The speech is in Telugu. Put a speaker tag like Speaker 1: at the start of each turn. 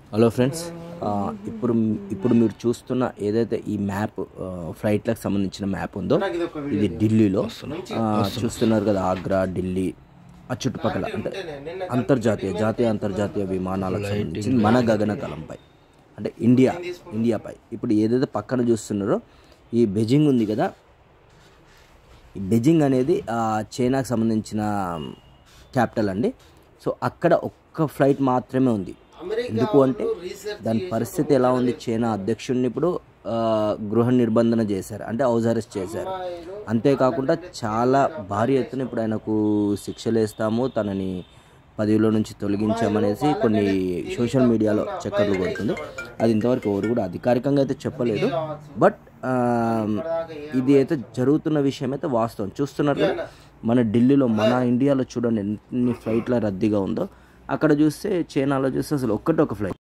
Speaker 1: హలో ఫ్రెండ్స్ ఆ, ఇప్పుడు ఇప్పుడు మీరు చూస్తున్న ఏదైతే ఈ మ్యాప్ ఆ, ఫ్లైట్లకు సంబంధించిన మ్యాప్ ఉందో ఇది ఢిల్లీలో ఆ, చూస్తున్నారు కదా ఆగ్రా ఢిల్లీ ఆ చుట్టుపక్కల అంటే అంతర్జాతీయ జాతీయ అంతర్జాతీయ విమానాలకు సంబంధించి మన గగనతలంపై అంటే ఇండియా ఇండియాపై ఇప్పుడు ఏదైతే పక్కన చూస్తున్నారో ఈ బెజింగ్ ఉంది కదా ఈ బెజింగ్ అనేది ఆ, చైనాకు సంబంధించిన క్యాపిటల్ అండి సో అక్కడ ఒక్క ఫ్లైట్ మాత్రమే ఉంది ఎందుకు అంటే దాని పరిస్థితి ఎలా ఉంది చైనా అధ్యక్షుడిని ఇప్పుడు ఆ, గృహ నిర్బంధన చేశారు అంటే హౌస్ అరెస్ట్ చేశారు అంతేకాకుండా చాలా భారీ ఎత్తున ఇప్పుడు ఆయనకు శిక్షలు వేస్తాము తనని పదవిలో నుంచి తొలగించామనేసి కొన్ని సోషల్ మీడియాలో చక్కర్లు కొడుతుంది అది ఇంతవరకు ఎవరు కూడా అధికారికంగా అయితే చెప్పలేదు బట్ ఆ, ఇది అయితే జరుగుతున్న విషయం అయితే వాస్తవం చూస్తున్నారు కదా మన ఢిల్లీలో మన ఇండియాలో చూడండి ఎన్ని ఫ్లైట్ల రద్దీగా ఉందో అక్కడ చూస్తే చైనాలో చూస్తే అసలు ఒక్కటే ఒక ఫ్లైట్